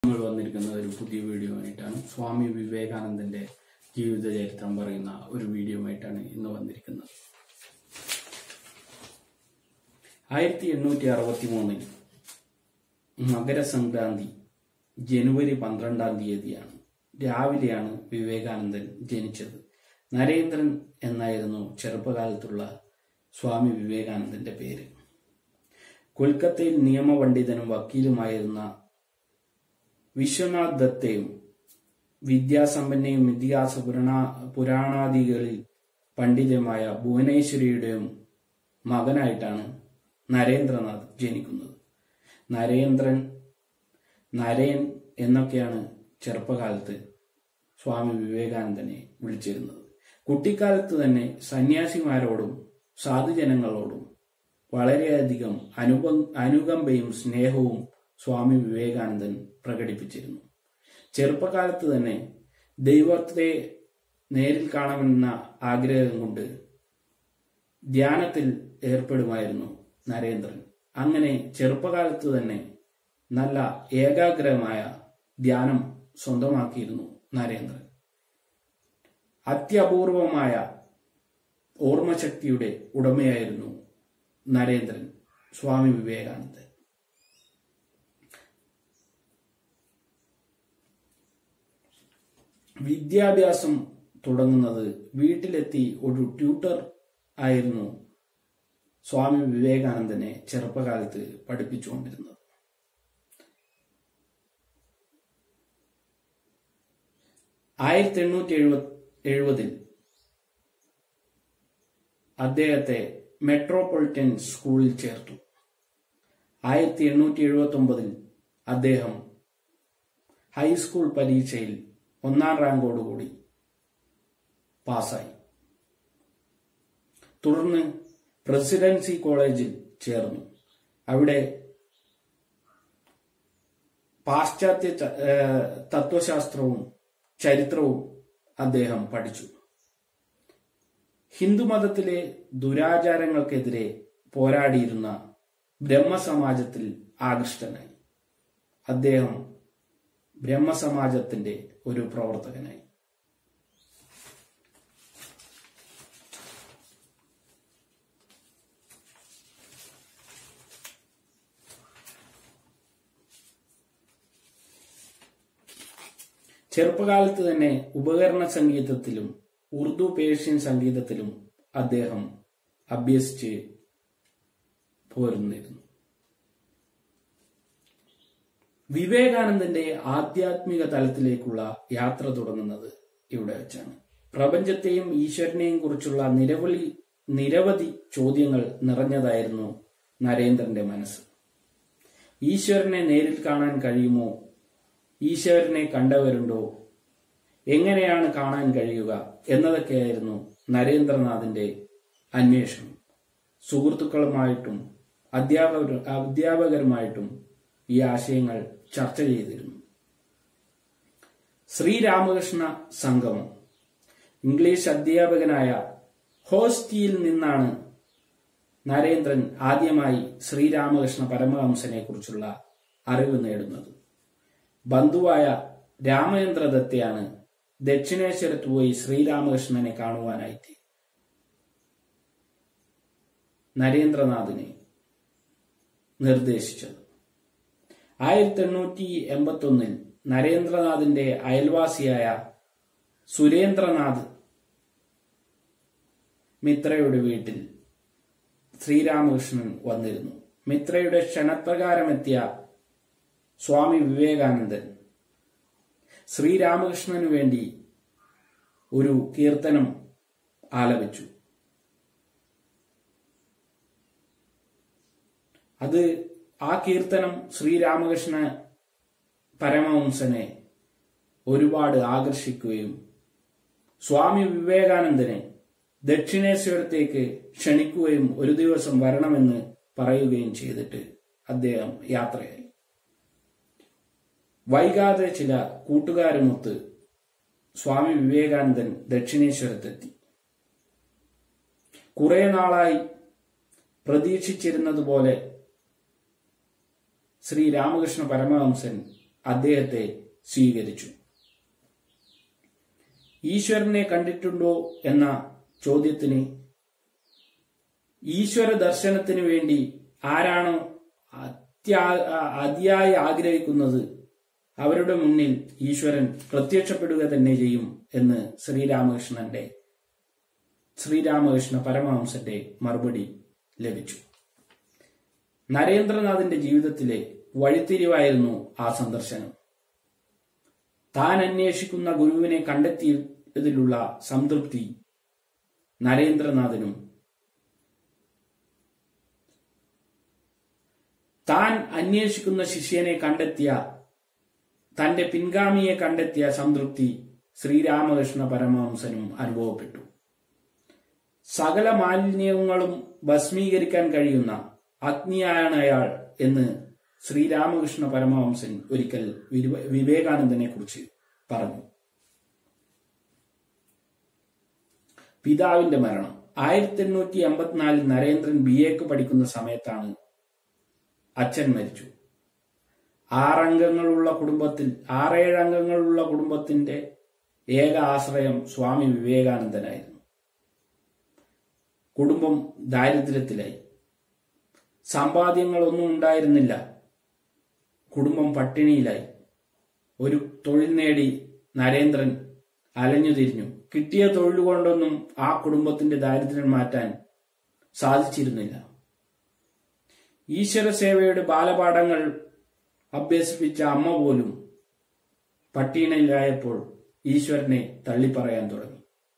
നമ്മൾ വന്നിരിക്കുന്ന ഒരു പുതിയ വീഡിയോ ആയിട്ടാണ് സ്വാമി വിവേകാനന്ദന്റെ ജീവിത ചരിത്രം പറയുന്ന ഒരു വീഡിയോ ആയിട്ടാണ് ഇന്ന് വന്നിരിക്കുന്നത് ആയിരത്തി എണ്ണൂറ്റി അറുപത്തി മൂന്നിൽ മകരസംക്രാന്തി ജനുവരി പന്ത്രണ്ടാം തീയതിയാണ് രാവിലെയാണ് വിവേകാനന്ദൻ ജനിച്ചത് നരേന്ദ്രൻ എന്നായിരുന്നു ചെറുപ്പകാലത്തുള്ള സ്വാമി വിവേകാനന്ദന്റെ പേര് കൊൽക്കത്തയിൽ നിയമപണ്ഡിതനും വക്കീലുമായിരുന്ന വിശ്വനാഥ് ദത്തയും വിദ്യാസമ്പന്നയും ഇതിഹാസ പുരാണ പുരാണാദികളിൽ പണ്ഡിതമായ ഭുവനേശ്വരിയുടെയും മകനായിട്ടാണ് നരേന്ദ്രനാഥ് ജനിക്കുന്നത് നരേന്ദ്രൻ നരേൻ എന്നൊക്കെയാണ് ചെറുപ്പകാലത്ത് സ്വാമി വിവേകാനന്ദനെ വിളിച്ചിരുന്നത് കുട്ടിക്കാലത്ത് തന്നെ സന്യാസിമാരോടും സാധുജനങ്ങളോടും വളരെയധികം അനുപ അനുകമ്പയും സ്നേഹവും സ്വാമി വിവേകാനന്ദൻ പ്രകടിപ്പിച്ചിരുന്നു ചെറുപ്പകാലത്ത് തന്നെ ദൈവത്തെ നേരിൽ കാണണമെന്ന ആഗ്രഹം കൊണ്ട് ധ്യാനത്തിൽ ഏർപ്പെടുമായിരുന്നു നരേന്ദ്രൻ അങ്ങനെ ചെറുപ്പകാലത്ത് തന്നെ നല്ല ഏകാഗ്രമായ ധ്യാനം സ്വന്തമാക്കിയിരുന്നു നരേന്ദ്രൻ അത്യപൂർവമായ ഓർമ്മശക്തിയുടെ ഉടമയായിരുന്നു നരേന്ദ്രൻ സ്വാമി വിവേകാനന്ദൻ വിദ്യാഭ്യാസം തുടങ്ങുന്നത് വീട്ടിലെത്തി ഒരു ട്യൂട്ടർ ആയിരുന്നു സ്വാമി വിവേകാനന്ദനെ ചെറുപ്പകാലത്ത് പഠിപ്പിച്ചുകൊണ്ടിരുന്നത് ആയിരത്തി എണ്ണൂറ്റി എഴുപത് എഴുപതിൽ അദ്ദേഹത്തെ മെട്രോപൊളിറ്റൻ സ്കൂളിൽ ചേർത്തു ആയിരത്തി എണ്ണൂറ്റി എഴുപത്തി ഒമ്പതിൽ അദ്ദേഹം ഹൈസ്കൂൾ പരീക്ഷയിൽ ഒന്നാം റാങ്കോടുകൂടി പാസ്സായി തുടർന്ന് പ്രസിഡൻസി കോളേജിൽ ചേർന്നു അവിടെ പാശ്ചാത്യ ച- ഏഹ് തത്വശാസ്ത്രവും ചരിത്രവും അദ്ദേഹം പഠിച്ചു ഹിന്ദുമതത്തിലെ ദുരാചാരങ്ങൾക്കെതിരെ പോരാടിയിരുന്ന ബ്രഹ്മസമാജത്തിൽ ആകൃഷ്ടനായി അദ്ദേഹം ബ്രഹ്മസമാജത്തിന്റെ ഒരു പ്രവർത്തകനായി ചെറുപ്പകാലത്ത് തന്നെ ഉപകരണ സംഗീതത്തിലും ഉറുദു പേർഷ്യൻ സംഗീതത്തിലും അദ്ദേഹം അഭ്യസിച്ച് പോരുന്നിരുന്നു വിവേകാനന്ദന്റെ ആധ്യാത്മിക തലത്തിലേക്കുള്ള യാത്ര തുടങ്ങുന്നത് ഇവിടെ വെച്ചാണ് പ്രപഞ്ചത്തെയും ഈശ്വരനെയും കുറിച്ചുള്ള നിരവധി നിരവധി ചോദ്യങ്ങൾ നിറഞ്ഞതായിരുന്നു നരേന്ദ്രന്റെ മനസ്സ് ഈശ്വരനെ നേരിൽ കാണാൻ കഴിയുമോ ഈശ്വരനെ കണ്ടവരുണ്ടോ എങ്ങനെയാണ് കാണാൻ കഴിയുക എന്നതൊക്കെയായിരുന്നു നരേന്ദ്രനാഥിന്റെ അന്വേഷണം സുഹൃത്തുക്കളുമായിട്ടും അധ്യാപകർ അധ്യാപകരുമായിട്ടും ഈ ആശയങ്ങൾ ചർച്ച ചെയ്തിരുന്നു ശ്രീരാമകൃഷ്ണ സംഗമം ഇംഗ്ലീഷ് അധ്യാപകനായ ഹോസ്റ്റിയിൽ നിന്നാണ് നരേന്ദ്രൻ ആദ്യമായി ശ്രീരാമകൃഷ്ണ പരമഹംസനെ കുറിച്ചുള്ള അറിവ് നേടുന്നത് ബന്ധുവായ രാമചന്ദ്ര ദത്തയാണ് ദക്ഷിണേശ്വരത്ത് പോയി ശ്രീരാമകൃഷ്ണനെ കാണുവാനായിട്ട് നരേന്ദ്രനാഥിനെ നിർദ്ദേശിച്ചത് ആയിരത്തി എണ്ണൂറ്റി എൺപത്തി ഒന്നിൽ നരേന്ദ്രനാഥിന്റെ അയൽവാസിയായ സുരേന്ദ്രനാഥ് മിത്രയുടെ വീട്ടിൽ ശ്രീരാമകൃഷ്ണൻ വന്നിരുന്നു മിത്രയുടെ ക്ഷണപ്രകാരമെത്തിയ സ്വാമി വിവേകാനന്ദൻ ശ്രീരാമകൃഷ്ണനു വേണ്ടി ഒരു കീർത്തനം ആലപിച്ചു അത് ആ കീർത്തനം ശ്രീരാമകൃഷ്ണ പരമഹംസനെ ഒരുപാട് ആകർഷിക്കുകയും സ്വാമി വിവേകാനന്ദനെ ദക്ഷിണേശ്വരത്തേക്ക് ക്ഷണിക്കുകയും ഒരു ദിവസം വരണമെന്ന് പറയുകയും ചെയ്തിട്ട് അദ്ദേഹം യാത്രയായി വൈകാതെ ചില കൂട്ടുകാരുമൊത്ത് സ്വാമി വിവേകാനന്ദൻ ദക്ഷിണേശ്വരത്തെത്തി കുറെ നാളായി പ്രതീക്ഷിച്ചിരുന്നതുപോലെ ശ്രീ രാമകൃഷ്ണ പരമഹംസൻ അദ്ദേഹത്തെ സ്വീകരിച്ചു ഈശ്വരനെ കണ്ടിട്ടുണ്ടോ എന്ന ചോദ്യത്തിന് ഈശ്വര ദർശനത്തിന് വേണ്ടി ആരാണോ അത്യാ അതിയായി ആഗ്രഹിക്കുന്നത് അവരുടെ മുന്നിൽ ഈശ്വരൻ പ്രത്യക്ഷപ്പെടുക തന്നെ ചെയ്യും എന്ന് ശ്രീരാമകൃഷ്ണന്റെ ശ്രീരാമകൃഷ്ണ പരമഹംസന്റെ മറുപടി ലഭിച്ചു നരേന്ദ്രനാഥിന്റെ ജീവിതത്തിലെ വഴിത്തിരിവായിരുന്നു ആ സന്ദർശനം താൻ അന്വേഷിക്കുന്ന ഗുരുവിനെ കണ്ടെത്തിയതിലുള്ള സംതൃപ്തി നരേന്ദ്രനാഥിനും താൻ അന്വേഷിക്കുന്ന ശിഷ്യനെ കണ്ടെത്തിയ തന്റെ പിൻഗാമിയെ കണ്ടെത്തിയ സംതൃപ്തി ശ്രീരാമകൃഷ്ണ പരമഹംസനും അനുഭവപ്പെട്ടു സകല മാലിന്യങ്ങളും ഭസ്മീകരിക്കാൻ കഴിയുന്ന അഗ്നിയാണ് അയാൾ എന്ന് ശ്രീരാമകൃഷ്ണ പരമഹംസൻ ഒരിക്കൽ വിവേ- വിവേകാനന്ദനെ കുറിച്ച് പറഞ്ഞു പിതാവിന്റെ മരണം ആയിരത്തി എണ്ണൂറ്റി എൺപത്തിനാലിൽ നരേന്ദ്രൻ ബി എക്ക് പഠിക്കുന്ന സമയത്താണ് അച്ഛൻ മരിച്ചു ആറംഗങ്ങളുള്ള കുടുംബത്തിൽ ആറേഴ് അംഗങ്ങളുള്ള കുടുംബത്തിന്റെ ഏക ആശ്രയം സ്വാമി വിവേകാനന്ദനായിരുന്നു കുടുംബം ദാരിദ്ര്യത്തിലായി സമ്പാദ്യങ്ങളൊന്നും ഉണ്ടായിരുന്നില്ല കുടുംബം പട്ടിണിയിലായി ഒരു തൊഴിൽ നേടി നരേന്ദ്രൻ അലഞ്ഞു തിരിഞ്ഞു കിട്ടിയ തൊഴിൽ കൊണ്ടൊന്നും ആ കുടുംബത്തിന്റെ ദാരിദ്ര്യം മാറ്റാൻ സാധിച്ചിരുന്നില്ല ഈശ്വര സേവയുടെ ബാലപാഠങ്ങൾ അഭ്യസിപ്പിച്ച അമ്മ പോലും പട്ടിണിയിലായപ്പോൾ ഈശ്വരനെ തള്ളിപ്പറയാൻ തുടങ്ങി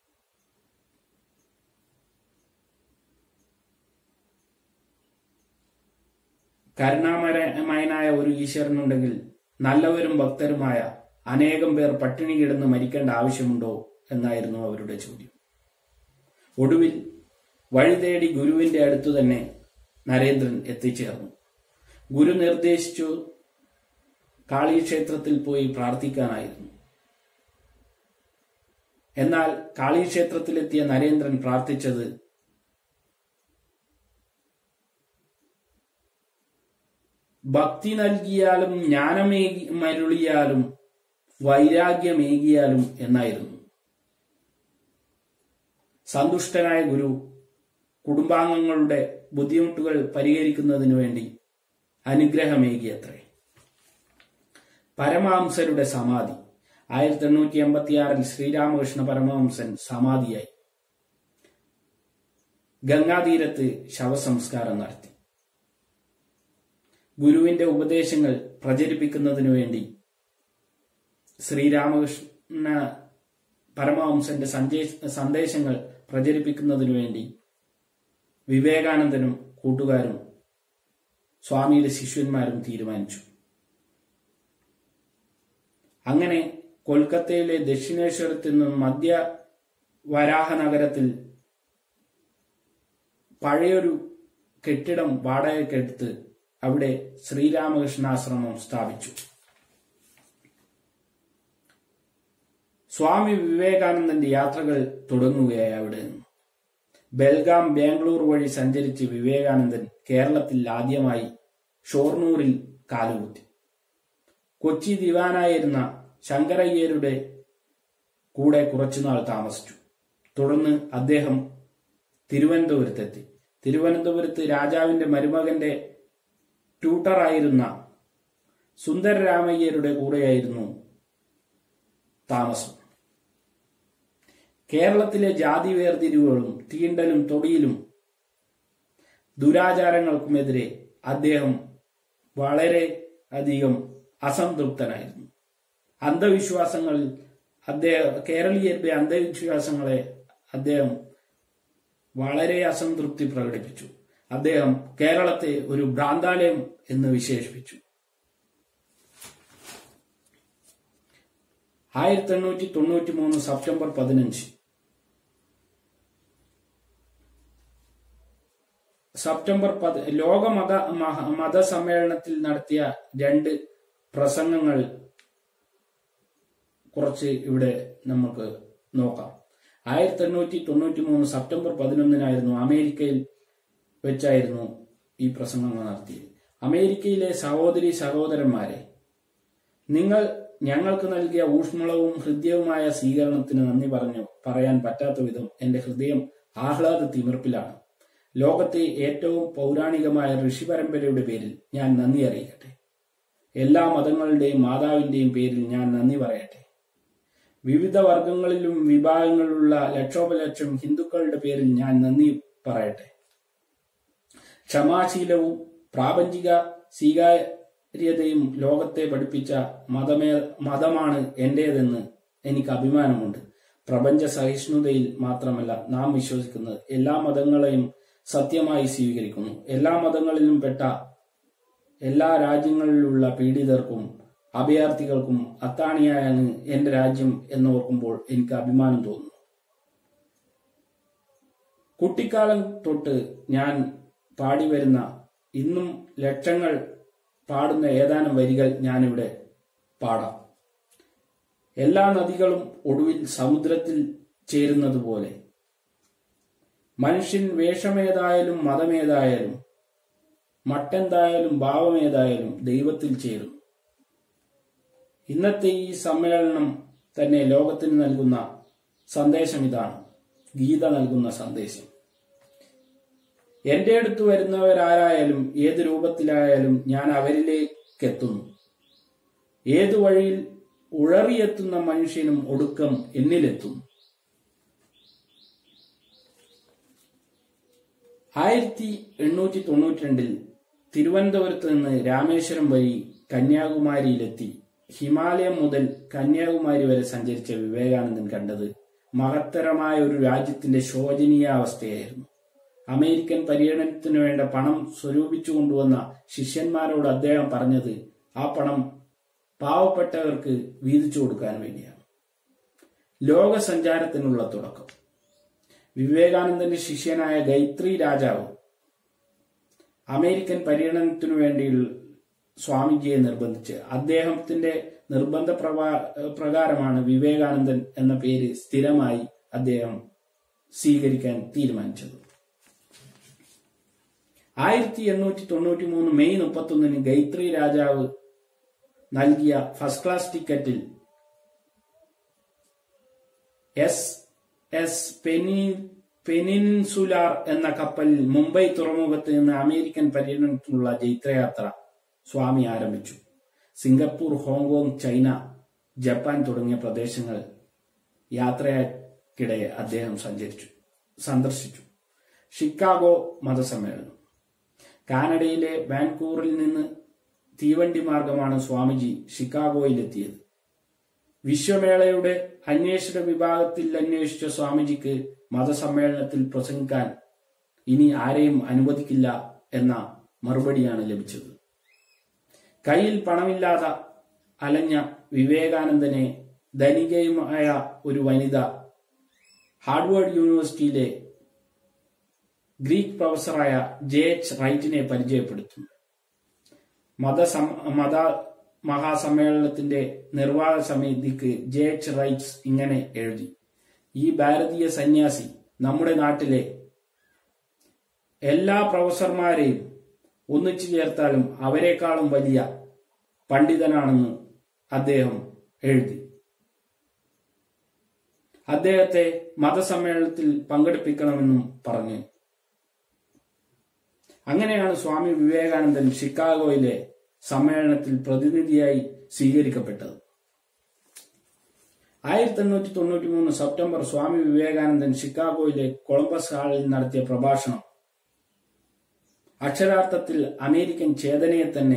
കരുണാമയനായ ഒരു ഈശ്വരനുണ്ടെങ്കിൽ നല്ലവരും ഭക്തരുമായ അനേകം പേർ പട്ടിണി കിടന്ന് മരിക്കേണ്ട ആവശ്യമുണ്ടോ എന്നായിരുന്നു അവരുടെ ചോദ്യം ഒടുവിൽ വഴി തേടി ഗുരുവിന്റെ അടുത്തു തന്നെ നരേന്ദ്രൻ എത്തിച്ചേർന്നു ഗുരു നിർദ്ദേശിച്ചു കാളീക്ഷേത്രത്തിൽ പോയി പ്രാർത്ഥിക്കാനായിരുന്നു എന്നാൽ കാളീക്ഷേത്രത്തിലെത്തിയ നരേന്ദ്രൻ പ്രാർത്ഥിച്ചത് ഭക്തി നൽകിയാലും ജ്ഞാനമേകി മരുളിയാലും വൈരാഗ്യമേകിയാലും എന്നായിരുന്നു സന്തുഷ്ടനായ ഗുരു കുടുംബാംഗങ്ങളുടെ ബുദ്ധിമുട്ടുകൾ പരിഹരിക്കുന്നതിനു വേണ്ടി അനുഗ്രഹമേകിയത്രേ പരമഹംസരുടെ സമാധി ആയിരത്തി എണ്ണൂറ്റി എൺപത്തിയാറിൽ ശ്രീരാമകൃഷ്ണ പരമഹംസൻ സമാധിയായി ഗംഗാതീരത്ത് ശവസംസ്കാരം നടത്തി ഗുരുവിന്റെ ഉപദേശങ്ങൾ പ്രചരിപ്പിക്കുന്നതിനു വേണ്ടി ശ്രീരാമകൃഷ്ണ പരമഹംസന്റെ സന്ദേശ- സന്ദേശങ്ങൾ പ്രചരിപ്പിക്കുന്നതിനു വേണ്ടി വിവേകാനന്ദനും കൂട്ടുകാരും സ്വാമിയുടെ ശിഷ്യന്മാരും തീരുമാനിച്ചു അങ്ങനെ കൊൽക്കത്തയിലെ ദക്ഷിണേശ്വരത്തിൽ നിന്നും മധ്യ വരാഹ നഗരത്തിൽ പഴയൊരു കെട്ടിടം വാടകയ്ക്കെടുത്ത് അവിടെ ശ്രീരാമകൃഷ്ണാശ്രമം സ്ഥാപിച്ചു സ്വാമി വിവേകാനന്ദന്റെ യാത്രകൾ തുടങ്ങുകയായി അവിടെ നിന്ന് ബെൽഗാം ബാംഗ്ലൂർ വഴി സഞ്ചരിച്ച് വിവേകാനന്ദൻ കേരളത്തിൽ ആദ്യമായി ഷോർണൂരിൽ കാലുകുത്തി കൊച്ചി ദിവാനായിരുന്ന ശങ്കരയ്യരുടെ കൂടെ കുറച്ചുനാൾ താമസിച്ചു തുടർന്ന് അദ്ദേഹം തിരുവനന്തപുരത്തെത്തി തിരുവനന്തപുരത്ത് രാജാവിന്റെ മരുമകന്റെ ട്യൂട്ടറായിരുന്ന സുന്ദരരാമയ്യരുടെ കൂടെയായിരുന്നു താമസം കേരളത്തിലെ ജാതി വേർതിരിവുകളും തീണ്ടലും തൊടിയിലും ദുരാചാരങ്ങൾക്കുമെതിരെ അദ്ദേഹം വളരെ അധികം അസംതൃപ്തനായിരുന്നു അന്ധവിശ്വാസങ്ങളിൽ അദ്ദേഹം കേരളീയരുടെ അന്ധവിശ്വാസങ്ങളെ അദ്ദേഹം വളരെ അസംതൃപ്തി പ്രകടിപ്പിച്ചു അദ്ദേഹം കേരളത്തെ ഒരു ഭ്രാന്താലയം എന്ന് വിശേഷിപ്പിച്ചു ആയിരത്തി എണ്ണൂറ്റി തൊണ്ണൂറ്റി മൂന്ന് സെപ്റ്റംബർ പതിനഞ്ച് സെപ്റ്റംബർ പത് ലോക മത മഹ- മതസമ്മേളനത്തിൽ നടത്തിയ രണ്ട് പ്രസംഗങ്ങൾ കുറച്ച് ഇവിടെ നമുക്ക് നോക്കാം ആയിരത്തി എണ്ണൂറ്റി തൊണ്ണൂറ്റി മൂന്ന് സെപ്റ്റംബർ പതിനൊന്നിനായിരുന്നു അമേരിക്കയിൽ വെച്ചായിരുന്നു ഈ പ്രസംഗങ്ങൾ നടത്തിയത് അമേരിക്കയിലെ സഹോദരി സഹോദരന്മാരെ നിങ്ങൾ ഞങ്ങൾക്ക് നൽകിയ ഊഷ്മളവും ഹൃദ്യവുമായ സ്വീകരണത്തിന് നന്ദി പറഞ്ഞു പറയാൻ പറ്റാത്ത വിധം എന്റെ ഹൃദയം ആഹ്ലാദ തിമിർപ്പിലാണ് ലോകത്തെ ഏറ്റവും പൗരാണികമായ ഋഷി പരമ്പരയുടെ പേരിൽ ഞാൻ നന്ദി അറിയിക്കട്ടെ എല്ലാ മതങ്ങളുടെയും മാതാവിന്റെയും പേരിൽ ഞാൻ നന്ദി പറയട്ടെ വിവിധ വർഗങ്ങളിലും വിഭാഗങ്ങളിലുള്ള ലക്ഷോപലക്ഷം ഹിന്ദുക്കളുടെ പേരിൽ ഞാൻ നന്ദി പറയട്ടെ ക്ഷമാശീലവും പ്രാപഞ്ചിക സ്വീകാര്യതയും ലോകത്തെ പഠിപ്പിച്ച മതമേ മതമാണ് എന്റേതെന്ന് എനിക്ക് അഭിമാനമുണ്ട് പ്രപഞ്ച സഹിഷ്ണുതയിൽ മാത്രമല്ല നാം വിശ്വസിക്കുന്നത് എല്ലാ മതങ്ങളെയും സത്യമായി സ്വീകരിക്കുന്നു എല്ലാ മതങ്ങളിലും പെട്ട എല്ലാ രാജ്യങ്ങളിലുള്ള പീഡിതർക്കും അഭയാർത്ഥികൾക്കും അത്താണിയായാണ് എന്റെ രാജ്യം എന്നോർക്കുമ്പോൾ എനിക്ക് അഭിമാനം തോന്നുന്നു കുട്ടിക്കാലം തൊട്ട് ഞാൻ പാടി വരുന്ന ഇന്നും ലക്ഷങ്ങൾ പാടുന്ന ഏതാനും വരികൾ ഞാനിവിടെ പാടാം എല്ലാ നദികളും ഒടുവിൽ സമുദ്രത്തിൽ ചേരുന്നത് പോലെ മനുഷ്യൻ വേഷമേതായാലും മതമേതായാലും മട്ടെന്തായാലും ഭാവമേതായാലും ദൈവത്തിൽ ചേരും ഇന്നത്തെ ഈ സമ്മേളനം തന്നെ ലോകത്തിന് നൽകുന്ന സന്ദേശം ഇതാണ് ഗീത നൽകുന്ന സന്ദേശം എന്റെ അടുത്ത് വരുന്നവരാരായാലും ഏത് രൂപത്തിലായാലും ഞാൻ അവരിലേക്ക് എത്തുന്നു ഏതു വഴിയിൽ ഉഴറിയെത്തുന്ന മനുഷ്യനും ഒടുക്കം എന്നിലെത്തുന്നു ആയിരത്തി എണ്ണൂറ്റി തൊണ്ണൂറ്റി രണ്ടിൽ തിരുവനന്തപുരത്ത് നിന്ന് രാമേശ്വരം വഴി കന്യാകുമാരിയിലെത്തി ഹിമാലയം മുതൽ കന്യാകുമാരി വരെ സഞ്ചരിച്ച വിവേകാനന്ദൻ കണ്ടത് മഹത്തരമായ ഒരു രാജ്യത്തിന്റെ ശോചനീയ അവസ്ഥയായിരുന്നു അമേരിക്കൻ പര്യടനത്തിനു വേണ്ട പണം സ്വരൂപിച്ചു കൊണ്ടുവന്ന ശിഷ്യന്മാരോട് അദ്ദേഹം പറഞ്ഞത് ആ പണം പാവപ്പെട്ടവർക്ക് വീതിച്ചു കൊടുക്കാൻ വേണ്ടിയാണ് ലോകസഞ്ചാരത്തിനുള്ള തുടക്കം വിവേകാനന്ദന്റെ ശിഷ്യനായ ഗൈത്രി രാജാവ് അമേരിക്കൻ പര്യടനത്തിനു വേണ്ടി സ്വാമിജിയെ നിർബന്ധിച്ച് അദ്ദേഹത്തിന്റെ നിർബന്ധ പ്രകാരമാണ് വിവേകാനന്ദൻ എന്ന പേര് സ്ഥിരമായി അദ്ദേഹം സ്വീകരിക്കാൻ തീരുമാനിച്ചത് ആയിരത്തി എണ്ണൂറ്റി തൊണ്ണൂറ്റി മൂന്ന് മെയ് മുപ്പത്തൊന്നിന് ഗൈത്രി രാജാവ് നൽകിയ ഫസ്റ്റ് ക്ലാസ് ടിക്കറ്റിൽ എസ് എസ് പെനി പെനിൻസുലാർ എന്ന കപ്പലിൽ മുംബൈ തുറമുഖത്ത് നിന്ന് അമേരിക്കൻ പര്യടനത്തിനുള്ള ജൈത്രയാത്ര സ്വാമി ആരംഭിച്ചു സിംഗപ്പൂർ ഹോങ്കോങ് ചൈന ജപ്പാൻ തുടങ്ങിയ പ്രദേശങ്ങൾ യാത്രയ്ക്കിടെ അദ്ദേഹം സഞ്ചരിച്ചു സന്ദർശിച്ചു ഷിക്കാഗോ മതസമ്മേളനം കാനഡയിലെ വാൻകൂറിൽ നിന്ന് തീവണ്ടി മാർഗമാണ് സ്വാമിജി ഷിക്കാഗോയിലെത്തിയത് വിശ്വമേളയുടെ അന്വേഷണ വിഭാഗത്തിൽ അന്വേഷിച്ച സ്വാമിജിക്ക് മതസമ്മേളനത്തിൽ പ്രസംഗിക്കാൻ ഇനി ആരെയും അനുവദിക്കില്ല എന്ന മറുപടിയാണ് ലഭിച്ചത് കയ്യിൽ പണമില്ലാതെ അലഞ്ഞ വിവേകാനന്ദനെ ധനികയുമായ ഒരു വനിത ഹാർഡ്വേർഡ് യൂണിവേഴ്സിറ്റിയിലെ ഗ്രീക്ക് പ്രൊഫസറായ ജെ എച്ച് റൈറ്റിനെ പരിചയപ്പെടുത്തുന്നു മതസം മത മഹാസമ്മേളനത്തിന്റെ നിർവാഹക സമിതിക്ക് ജെ എച്ച് റൈറ്റ്സ് ഇങ്ങനെ എഴുതി ഈ ഭാരതീയ സന്യാസി നമ്മുടെ നാട്ടിലെ എല്ലാ പ്രൊഫസർമാരെയും ഒന്നിച്ചു ചേർത്താലും അവരെക്കാളും വലിയ പണ്ഡിതനാണെന്ന് അദ്ദേഹം എഴുതി അദ്ദേഹത്തെ മതസമ്മേളനത്തിൽ പങ്കെടുപ്പിക്കണമെന്നും പറഞ്ഞു അങ്ങനെയാണ് സ്വാമി വിവേകാനന്ദൻ ഷിക്കാഗോയിലെ സമ്മേളനത്തിൽ പ്രതിനിധിയായി സ്വീകരിക്കപ്പെട്ടത് ആയിരത്തി എണ്ണൂറ്റി തൊണ്ണൂറ്റി മൂന്ന് സെപ്റ്റംബർ സ്വാമി വിവേകാനന്ദൻ ഷിക്കാഗോയിലെ കൊളംബസ് ഹാളിൽ നടത്തിയ പ്രഭാഷണം അക്ഷരാർത്ഥത്തിൽ അമേരിക്കൻ ചേതനയെ തന്നെ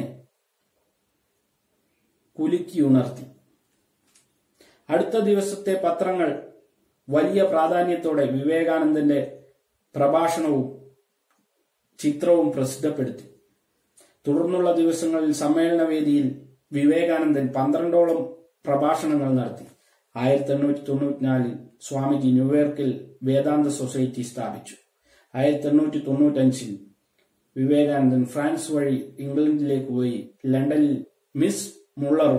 കുലുക്കിയുണർത്തി അടുത്ത ദിവസത്തെ പത്രങ്ങൾ വലിയ പ്രാധാന്യത്തോടെ വിവേകാനന്ദന്റെ പ്രഭാഷണവും ചിത്രവും പ്രസിദ്ധപ്പെടുത്തി തുടർന്നുള്ള ദിവസങ്ങളിൽ സമ്മേളനവേദിയിൽ വിവേകാനന്ദൻ പന്ത്രണ്ടോളം പ്രഭാഷണങ്ങൾ നടത്തി ആയിരത്തി എണ്ണൂറ്റി തൊണ്ണൂറ്റിനാലിൽ സ്വാമിജി ന്യൂയോർക്കിൽ വേദാന്ത സൊസൈറ്റി സ്ഥാപിച്ചു ആയിരത്തി എണ്ണൂറ്റി തൊണ്ണൂറ്റഞ്ചിൽ വിവേകാനന്ദൻ ഫ്രാൻസ് വഴി ഇംഗ്ലണ്ടിലേക്ക് പോയി ലണ്ടനിൽ മിസ് മുള്ളറും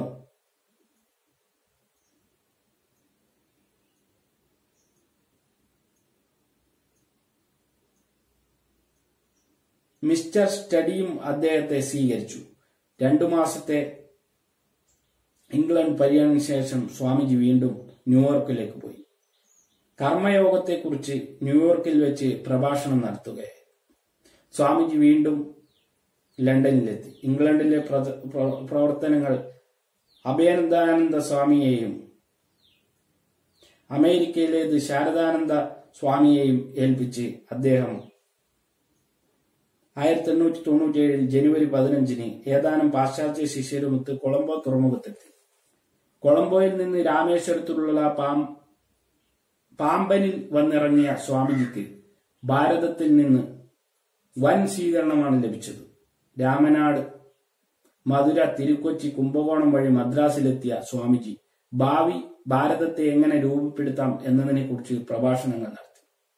മിസ്റ്റർ സ്റ്റഡിയും അദ്ദേഹത്തെ സ്വീകരിച്ചു രണ്ടു മാസത്തെ ഇംഗ്ലണ്ട് പര്യടനത്തിന് ശേഷം സ്വാമിജി വീണ്ടും ന്യൂയോർക്കിലേക്ക് പോയി കർമ്മയോഗത്തെക്കുറിച്ച് ന്യൂയോർക്കിൽ വെച്ച് പ്രഭാഷണം നടത്തുകയായി സ്വാമിജി വീണ്ടും ലണ്ടനിലെത്തി ഇംഗ്ലണ്ടിലെ പ്രത- പ്ര- പ്രവർത്തനങ്ങൾ അഭയനന്ദാനന്ദ സ്വാമിയെയും അമേരിക്കയിലേത് ശാരദാനന്ദ സ്വാമിയെയും ഏൽപ്പിച്ച് അദ്ദേഹം ആയിരത്തി എണ്ണൂറ്റി തൊണ്ണൂറ്റി ഏഴിൽ ജനുവരി പതിനഞ്ചിന് ഏതാനും പാശ്ചാത്യ ശിഷ്യരുമൊത്ത് കൊളംബോ തുറമുഖത്തെത്തി കൊളംബോയിൽ നിന്ന് രാമേശ്വരത്തിലുള്ള പാം പാമ്പനിൽ വന്നിറങ്ങിയ സ്വാമിജിക്ക് ഭാരതത്തിൽ നിന്ന് വൻ സ്വീകരണമാണ് ലഭിച്ചത് രാമനാട് മധുര തിരുക്കൊച്ചി കുംഭകോണം വഴി മദ്രാസിലെത്തിയ സ്വാമിജി ഭാവി ഭാരതത്തെ എങ്ങനെ രൂപപ്പെടുത്താം എന്നതിനെക്കുറിച്ച് പ്രഭാഷണങ്ങൾ നടത്തി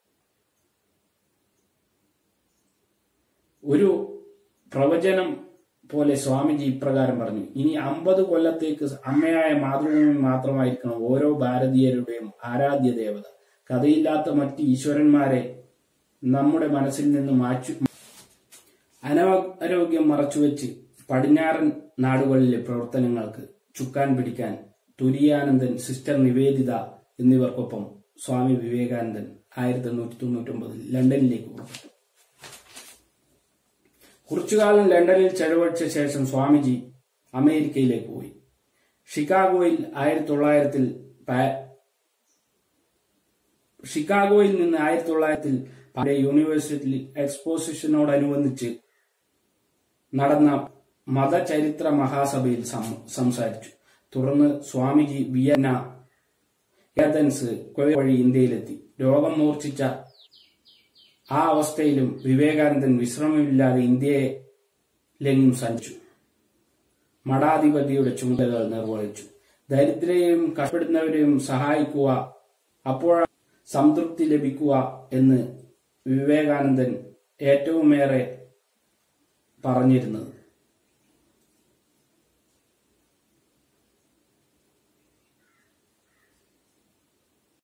ഒരു പ്രവചനം പോലെ സ്വാമിജി ഇപ്രകാരം പറഞ്ഞു ഇനി അമ്പത് കൊല്ലത്തേക്ക് അമ്മയായ മാതൃഭൂമി മാത്രമായിരിക്കണം ഓരോ ഭാരതീയരുടെയും ആരാധ്യ ദേവത കഥയില്ലാത്ത മറ്റ് ഈശ്വരന്മാരെ നമ്മുടെ മനസ്സിൽ നിന്ന് മാച്ചു അനാരോഗ്യം മറച്ചുവെച്ച് പടിഞ്ഞാറൻ നാടുകളിലെ പ്രവർത്തനങ്ങൾക്ക് ചുക്കാൻ പിടിക്കാൻ തുരിയാനന്ദൻ സിസ്റ്റർ നിവേദിത എന്നിവർക്കൊപ്പം സ്വാമി വിവേകാനന്ദൻ ആയിരത്തി എണ്ണൂറ്റി തൊണ്ണൂറ്റി ഒമ്പതിൽ ലണ്ടനിലേക്ക് പുറപ്പെട്ടു കുറച്ചുകാലം ലണ്ടനിൽ ചെലവഴിച്ച ശേഷം സ്വാമിജി അമേരിക്കയിലേക്ക് പോയി ഷിക്കാഗോയിൽ ആയിരത്തി തൊള്ളായിരത്തിൽ പാ- ഷിക്കാഗോയിൽ നിന്ന് ആയിരത്തി തൊള്ളായിരത്തിൽ പാരീ യൂണിവേഴ്സിറ്റി എക്സ്പോസിഷനോടനുബന്ധിച്ച് നടന്ന മതചരിത്ര മഹാസഭയിൽ സം- സംസാരിച്ചു തുടർന്ന് സ്വാമിജി വിയന്ന ഏതൻസ് കൊയ വഴി ഇന്ത്യയിലെത്തി രോഗം മൂർച്ഛിച്ച ആ അവസ്ഥയിലും വിവേകാനന്ദൻ വിശ്രമമില്ലാതെ ഇന്ത്യയിലെങ്ങും സഞ്ചരിച്ചു മഠാധിപതിയുടെ ചുമതലകൾ നിർവഹിച്ചു ദരിദ്രരെയും കഷ്ടപ്പെടുന്നവരെയും സഹായിക്കുക അപ്പോൾ സംതൃപ്തി ലഭിക്കുക എന്ന് വിവേകാനന്ദൻ ഏറ്റവുമേറെ പറഞ്ഞിരുന്നത്